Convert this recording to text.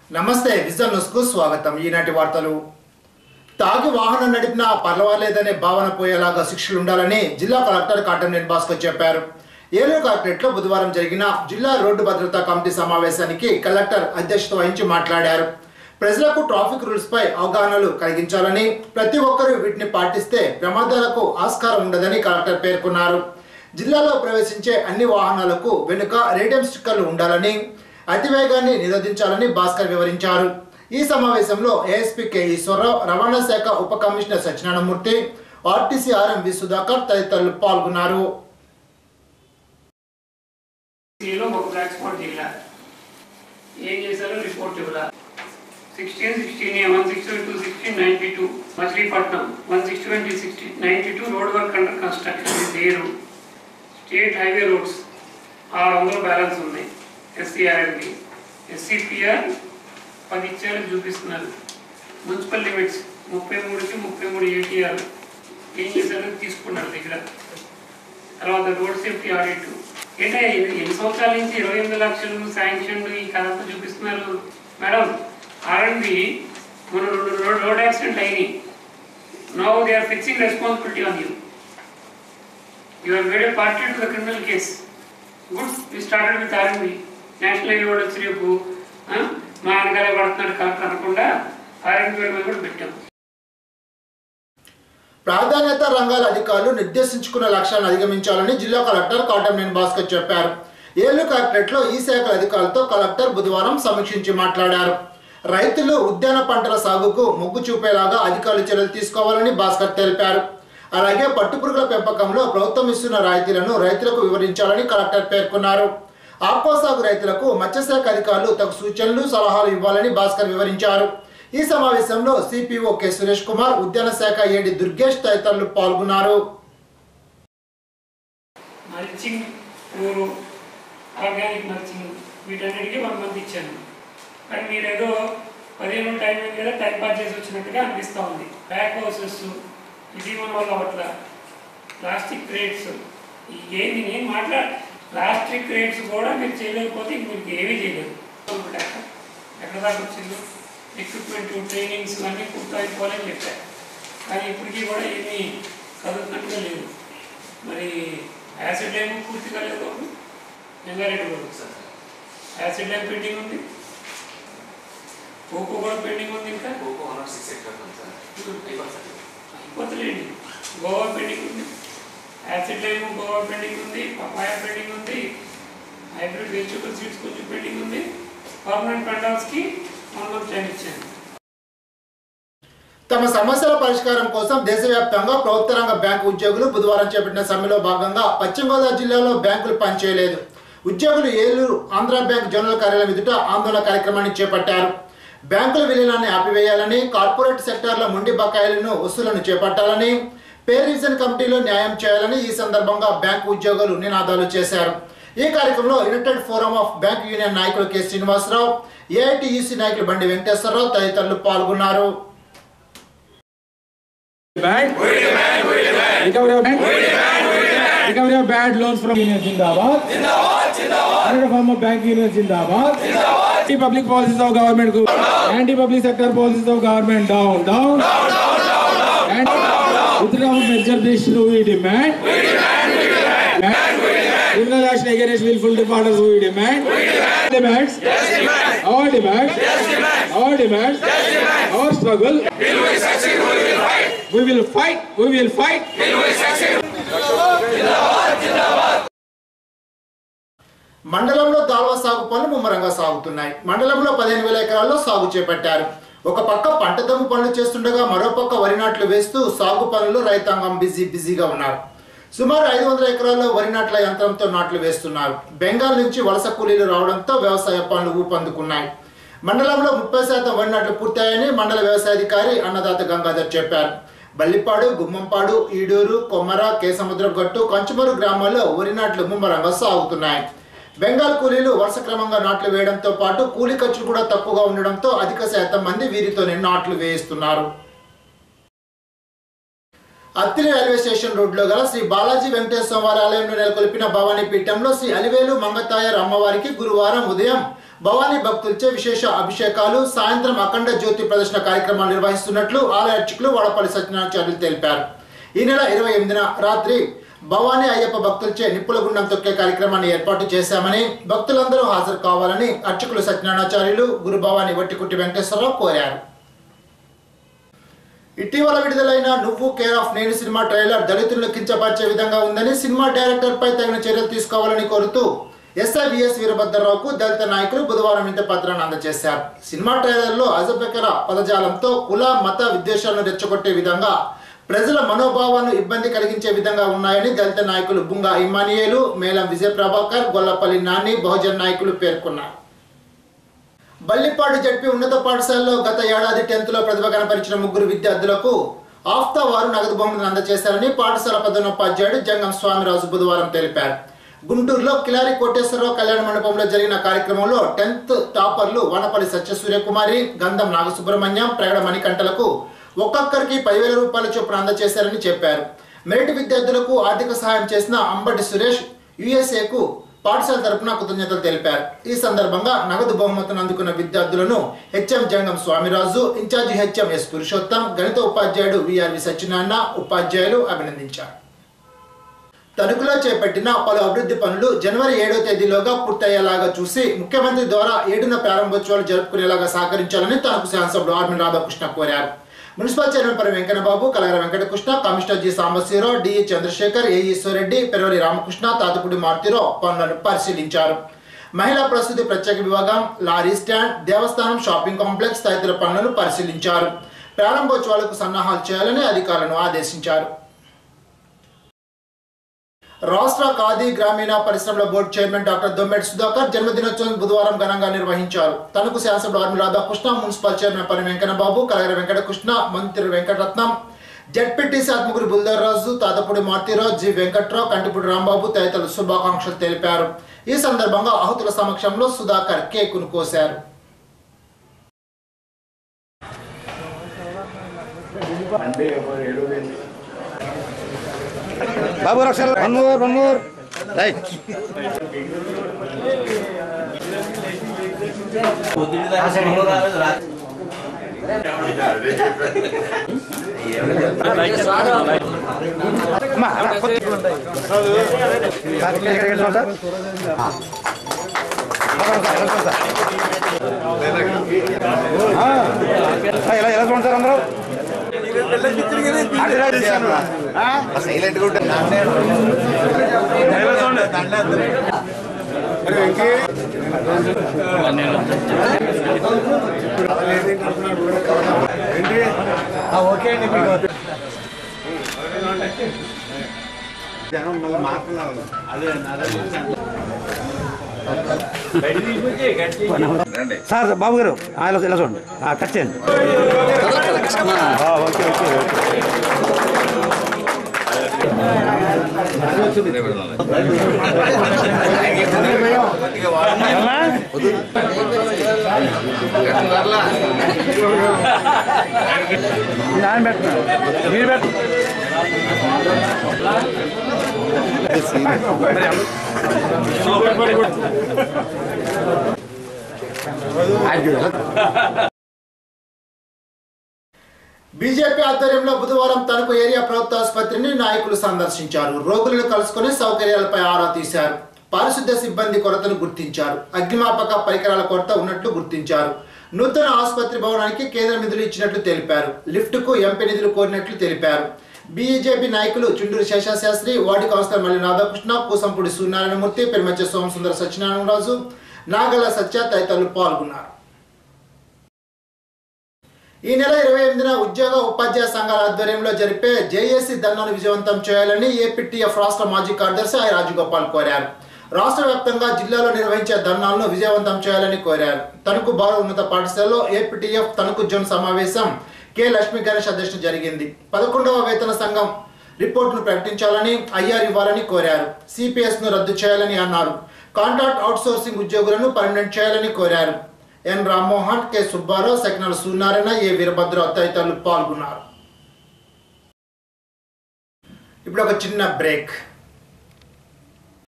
నమస్తే vision news కు స్వాగతం ఈనాటి వార్తలు తాగి వాహనం నడిపినా పర్వాలేదనే భావన పోయేలాగా శిక్షలు ఉండాలని జిల్లా కలెక్టర్ కాటంనేని భాస్కర్ చెప్పారు ఏలూరు కలెక్టరేట్ లో బుధవారం జరిగిన జిల్లా రోడ్డు భద్రతా కమిటీ సమావేశానికి కలెక్టర్ అధ్యక్షత వహించి మాట్లాడారు ప్రజలకు ట్రాఫిక్ రూల్స్ పై అవగాహనలు కలిగించాలని ప్రతి ఒక్కరూ వీటిని పాటిస్తే ప్రమాదాలకు ఆస్కారం ఉండదని కలెక్టర్ పేర్కొన్నారు జిల్లాలో ప్రవేశించే అన్ని వాహనాలకు వెనుక రేడియం స్టిక్కర్లు ఉండాలని అతివేగాన్ని నిరోధించాలని భాస్కర్ వివరించారు ఈ సమావేశంలో ఏఎస్పీ కె ఈశ్వరరావు రవాణా శాఖ ఉప commissioner Satyanarayana Murthy RTC RM V Sudhakar తదితరులు పాల్గొన్నారు సిలో ఒక బ్లాక్ స్పాట్ జిల్లా ఏం చేశారో రిపోర్ట్ ఇవ్వాల sixteen sixteen one sixty two sixteen ninety two Machilipatnam one sixty twenty sixty ninety two road work under construction పేరు స్టేట్ హైవే రోడ్స్ ఆరు వందల బ్యాలెన్స్ ఉన్నాయి ఎస్సీఆర్ఎండి ఎస్సీపీఆర్ పది ఇచ్చారు చూపిస్తున్నారు మున్సిపల్ లిమిట్స్ ముప్పై మూడుకి ముప్పై మూడు ఏటీఆర్ ఏం చేశారో తీసుకున్నారు దగ్గర తర్వాత రోడ్ సేఫ్టీ ఆడిట్ ఏంటంటే ఎన్ని ఎన్ని సంవత్సరాల నుంచి ఇరవై ఎనిమిది లక్షలు శాంక్షన్ ఈ కథంతా చూపిస్తున్నారు మేడం ఆర్ఎండి మన రెండు రోడ్ రోడ్ యాక్సిడెంట్ అయినాయి now they are fixing responsibility on you you are made a party to the criminal case good we started with RMD national highway వాడు వచ్చి రేపు ఆ, మా వెనకాలే పడుతున్నాడు కరెక్ట్ అనకుండా ఆర్ఎండి మీద కూడా పెట్టాం ప్రాధాన్యత రంగాల అధికారులు నిర్దేశించుకున్న లక్ష్యాలను అధిగమించాలని జిల్లా కలెక్టర్ కాటంనేని భాస్కర్ చెప్పారు ఏలూరు కలెక్టరేట్ లో ఈ శాఖల అధికారులతో కలెక్టర్ బుధవారం సమీక్షించి మాట్లాడారు రైతులు ఉద్యాన పంటల సాగుకు మొగ్గు చూపేలాగా అధికారులు చర్యలు తీసుకోవాలని భాస్కర్ తెలిపారు అలాగే పట్టుపురుగుల పెంపకంలో ప్రభుత్వం ఇస్తున్న రాయితీలను రైతులకు వివరించాలని కలెక్టర్ పేర్కొన్నారు ఆక్వా సాగు రైతులకు మత్స్యశాఖ అధికారులు తగు సూచనలు సలహాలు ఇవ్వాలని భాస్కర్ వివరించారు ఈ సమావేశంలో సిపిఓ కె సురేష్ కుమార్ ఉద్యాన శాఖ ఏడి దుర్గేష్ తదితరులు పాల్గొన్నారు మల్చింగ్ ఊరు ఆర్గానిక్ మల్చింగ్ వీటన్నిటికీ వన్ మంత్ ఇచ్చాను కానీ మీరేదో పదిహేను టైం అయింది కదా టైం పాస్ చేసి వచ్చినట్టుగా అనిపిస్తూ ఉంది బ్యాక్ హౌసెస్ ఇది మన వల్ల అట్లా ప్లాస్టిక్ క్రేట్స్ ఏంది నేను మాట్లా ప్లాస్టిక్ క్రేట్స్ కూడా మీరు చేయలేకపోతే ఇంక మీకు ఏమీ చేయలేదు ఎక్కడ ఎక్కడ దాకా వచ్చిందో ఎక్విప్మెంట్ ట్రైనింగ్స్ అన్నీ పూర్తి అయిపోవాలని చెప్పారు కానీ ఇప్పటికీ కూడా ఏమీ కదులుతున్నట్టుగా లేదు మరి యాసిడ్ ఏమో పూర్తి కాలేదు జంగారెడ్డి కూడా సార్ యాసిడ్ ఏం పెండింగ్ ఉంది కోకో కూడా పెండింగ్ ఉంది ఇంకా కోకో వన్ సిక్స్ ఎక్కడ సార్ అయిపోతుంది అయిపోతలేండి గోవా పెండింగ్ ఉంది యాసిడ్ ఏమో గోవా పెండింగ్ ఉంది పపాయ పెండింగ్ ఉంది హైబ్రిడ్ వెజిటబుల్ సీడ్స్ కొంచెం పెండింగ్ ఉంది పర్మనెంట్ పెండాల్స్కి వన్ మంత్ టైం ఇచ్చాను తమ సమస్యల పరిష్కారం కోసం దేశవ్యాప్తంగా ప్రభుత్వ రంగ బ్యాంకు ఉద్యోగులు బుధవారం చేపట్టిన సమ్మెలో భాగంగా పశ్చిమ గోదావరి జిల్లాలో బ్యాంకులు పనిచేయలేదు ఉద్యోగులు ఏలూరు ఆంధ్ర బ్యాంక్ జనరల్ కార్యాలయం ఎదుట ఆందోళన కార్యక్రమాన్ని చేపట్టారు బ్యాంకుల విలీనాన్ని ఆపివేయాలని కార్పొరేట్ సెక్టార్ల మొండి బకాయిలను వసూలను చేపట్టాలని పే రివిజన్ కమిటీలో న్యాయం చేయాలని ఈ సందర్భంగా బ్యాంకు ఉద్యోగులు నినాదాలు చేశారు ఈ కార్యక్రమంలో united forum of bank union నాయకులు కె శ్రీనివాసరావు ఏఐటియుసి నాయకులు బండి వెంకటేశ్వరరావు తదితరులు పాల్గొన్నారు demand. We demand. We demand. Recovery of bank. We demand. We demand. Recovery of bad loans from Union Zindabad. Zindabad. Zindabad. Another form of bank union Zindabad. Zindabad. Anti-public policies of government. Go. Anti-public sector policies of government down. Down. Down. Down. Down. Down. And withdrawal of measure this we demand. We demand. We demand. We demand. Criminal action against willful defaulters we demand. We demand. Demands. Yes, demand. Our demands. Yes, demand. Our demands. Yes, demand. Our struggle. We will fight. We will fight. మండలంలో దాల్వా సాగు పనులు ముమ్మరంగా సాగుతున్నాయి మండలంలో పదిహేను వేల ఎకరాల్లో సాగు చేపట్టారు ఒక పక్క పంట దమ్ము పనులు చేస్తుండగా మరో పక్క వరి నాట్లు వేస్తూ సాగు పనులు రైతాంగం బిజీ బిజీగా ఉన్నారు సుమారు ఐదు వందల ఎకరాల్లో వరి నాట్ల యంత్రంతో నాట్లు వేస్తున్నారు బెంగాల్ నుంచి వలస కూలీలు రావడంతో వ్యవసాయ పనులు ఊపందుకున్నాయి మండలంలో ముప్పై శాతం వరి నాట్లు పూర్తయ్యాయని మండల వ్యవసాయాధికారి అన్నదాత గంగాధర్ చెప్పారు బల్లిపాడు గుమ్మంపాడు ఈడూరు కొమ్మర కేసముద్రం గట్టు కంచుమరు గ్రామాల్లో వరి నాట్లు ముమ్మరంగా సాగుతున్నాయి బెంగాల్ కూలీలు వరుస క్రమంగా నాట్లు వేయడంతో పాటు కూలీ ఖర్చులు కూడా తక్కువగా ఉండడంతో అధిక శాతం మంది వీరితోనే నాట్లు వేయిస్తున్నారు అత్తిలి రైల్వే స్టేషన్ రోడ్లో గల శ్రీ బాలాజీ వెంకటేశ్వర వారి ఆలయంలో నెలకొల్పిన భవానీ పీఠంలో శ్రీ అలివేలు మంగతాయర్ అమ్మవారికి గురువారం ఉదయం భవానీ భక్తులచే విశేష అభిషేకాలు సాయంత్రం అఖండ జ్యోతి ప్రదర్శన కార్యక్రమాలు నిర్వహిస్తున్నట్లు ఆలయ అర్చకులు వాడపల్లి సత్యనారాయణాచార్యులు తెలిపారు ఈ నెల ఇరవై ఎనిమిదిన రాత్రి భవానీ అయ్యప్ప భక్తులచే నిప్పుల గుండం తొక్కే కార్యక్రమాన్ని ఏర్పాటు చేశామని భక్తులందరూ హాజరు కావాలని అర్చకులు సత్యనారాయణాచార్యులు గురు భవానీ వట్టికుట్టి వెంకటేశ్వరరావు కోరారు ఇటీవల విడుదలైన Nuvvu care of Nenu cinema trailer దళితులను కించపరిచే విధంగా ఉందని సినిమా డైరెక్టర్ పై తగిన చర్యలు తీసుకోవాలని కోరుతూ ఎస్ఐవిఎస్ వీరభద్రరావుకు దళిత నాయకులు బుధవారం ఇంత పత్రాన్ని అందజేశారు సినిమా ట్రైలర్లో అజబెకర పదజాలంతో కుల మత విద్వేషాలను రెచ్చగొట్టే విధంగా ప్రజల మనోభావాలను ఇబ్బంది కలిగించే విధంగా ఉన్నాయని దళిత నాయకులు బుంగా ఇమానియేలు మేలం విజయ ప్రభాకర్ గొల్లపల్లి నాని బహుజన్ నాయకులు పేర్కొన్నారు బల్లిపాడు జడ్పీ ఉన్నత పాఠశాలలో గత ఏడాది టెన్త్ లో ప్రతిభ కనపరిచిన ముగ్గురు విద్యార్థులకు ఆఫ్తా వారు నగదు బహుమతిని అందజేశారని పాఠశాల ప్రధానోపాధ్యాయుడు జంగం స్వామిరాజు బుధవారం తెలిపారు గుంటూరులో కిలారి కోటేశ్వరరావు కళ్యాణ మండపంలో జరిగిన కార్యక్రమంలో టెన్త్ టాపర్లు వనపల్లి సత్యసూర్యకుమారి గంధం నాగసుబ్రహ్మణ్యం ప్రగడ మణికంఠలకు ఒక్కొక్కరికి పదివేల రూపాయల చొప్పున అందజేశారని చెప్పారు మెరిట్ విద్యార్థులకు ఆర్థిక సహాయం చేసిన అంబటి సురేష్ యుఎస్ఏకు పాఠశాల తరపున కృతజ్ఞతలు తెలిపారు ఈ సందర్భంగా నగదు బహుమతులను అందుకున్న విద్యార్థులను HM Jangam Swamiraju in-charge HM S Purushottam గణిత ఉపాధ్యాయుడు విఆర్వి సత్యనారాయణ ఉపాధ్యాయులు అభినందించారు తణుకులో చేపట్టిన పలు అభివృద్ధి పనులు జనవరి ఏడో తేదీలోగా పూర్తయ్యేలాగా చూసి ముఖ్యమంత్రి ద్వారా ఏడున ప్రారంభోత్సవాలు జరుపుకునేలాగా సహకరించాలని తణుకు శాసనసభ్యుడు ఆర్మీ రాధాకృష్ణ కోరారు municipal chairman Pari Venkanna Babu Kalagara Venkata Krishna commissioner G Sambasiva Rao DE Chandrasekhar A Eswara Reddy Peravari Ramakrishna Tatapudi Maruthi Rao పనులను పరిశీలించారు మహిళా ప్రసూతి ప్రత్యేక విభాగం లారీ స్టాండ్ దేవస్థానం షాపింగ్ కాంప్లెక్స్ తదితర పనులను పరిశీలించారు ప్రారంభోత్సవాలకు సన్నాహాలు చేయాలని అధికారులను ఆదేశించారు రాష్ట్ర ఖాదీ గ్రామీణ పరిశ్రమల board chairman doctor Dommeti Sudhakar జన్మదినోత్సవం బుధవారం ఘనంగా నిర్వహించారు తనకు శాసనసభ్యుడు ఆర్మి రాధాకృష్ణ మున్సిపల్ చైర్మన్ పని వెంకన్నబాబు కలగర వెంకటకృష్ణ మంత్రి వెంకటరత్నం జడ్పీటీసీ ఆత్మగురి బుల్దర్ రాజు తాతపూడి మార్తిరావు జి వెంకట్రావు కంటిపూడి రాంబాబు తదితరులు శుభాకాంక్షలు తెలిపారు ఈ సందర్భంగా ఆహుతుల సమక్షంలో సుధాకర్ కేకును కోశారు బాబు రక్షణ one more one more right అమ్మా, అమ్మా, కొద్ది- సార్, ఇక్కడ, ఇక్కడ, ఇక్కడ చూడండి సార్. ఆ. వెళ్ళండి సార్, వెళ్ళండి సార్. ఆ. ఆ, ఇలా ఇలా చూడండి సార్ అందరూ సైలెంట్ కూడా ఓకే అండి మీకు జనం మళ్ళీ మాట్లాడాలి సార్ బాబు గారు ఆ, ఇలా ఇలా చూడండి ఆ, కట్ చేయండి ఆ, ఓకే ఓకే ఓకే ఆయన పెట్టినారు మీరు పెట్టు బీజేపీ ఆధ్వర్యంలో బుధవారం తణుకు ఏరియా ప్రభుత్వ ఆసుపత్రిని నాయకులు సందర్శించారు రోగులను కలుసుకొని సౌకర్యాలపై ఆరా తీశారు పారిశుద్ధ్య సిబ్బంది కొరతను గుర్తించారు అగ్నిమాపక పరికరాల కొరత ఉన్నట్లు గుర్తించారు నూతన ఆసుపత్రి భవనానికి కేంద్ర నిధులు ఇచ్చినట్లు తెలిపారు లిఫ్ట్కు ఎంపీ నిధులు కోరినట్లు తెలిపారు బీజేపీ నాయకులు చుండూరు శేషాశాస్త్రి వార్డు కౌన్సిలర్ మల్లి రాధాకృష్ణ కూసంపూడి సూర్యనారాయణమూర్తి పెరుమచ్చ సోమసుందర సత్యనారాయణరాజు నాగల సత్య తదితరులు పాల్గొన్నారు ఈ నెల ఇరవై ఎనిమిదిన ఉద్యోగ ఉపాధ్యాయ సంఘాల ఆధ్వర్యంలో జరిపే జేఏసీ ధర్నాను విజయవంతం చేయాలని ఏపీటీఎఫ్ రాష్ట్ర మాజీ కార్యదర్శి ఐ రాజగోపాల్ కోరారు రాష్ట్ర వ్యాప్తంగా జిల్లాలో నిర్వహించే ధర్నాలను విజయవంతం చేయాలని కోరారు తణుకు బాల ఉన్నత పాఠశాలలో ఏపీటీఎఫ్ తణుకు జోన్ సమావేశం కె లక్ష్మీ గణేష్ అధ్యక్షత జరిగింది పదకొండవ వేతన సంఘం రిపోర్టును ప్రకటించాలని ఐఆర్ ఇవ్వాలని కోరారు సిపిఎస్ ను రద్దు చేయాలని అన్నారు కాంట్రాక్ట్ అవుట్సోర్సింగ్ ఉద్యోగులను పర్మనెంట్ చేయాలని కోరారు N Rammohan K Subba Rao Sekanala Suryanarayana A Veerabhadra Rao తదితరులు పాల్గొన్నారు ఇప్పుడు ఒక చిన్న బ్రేక్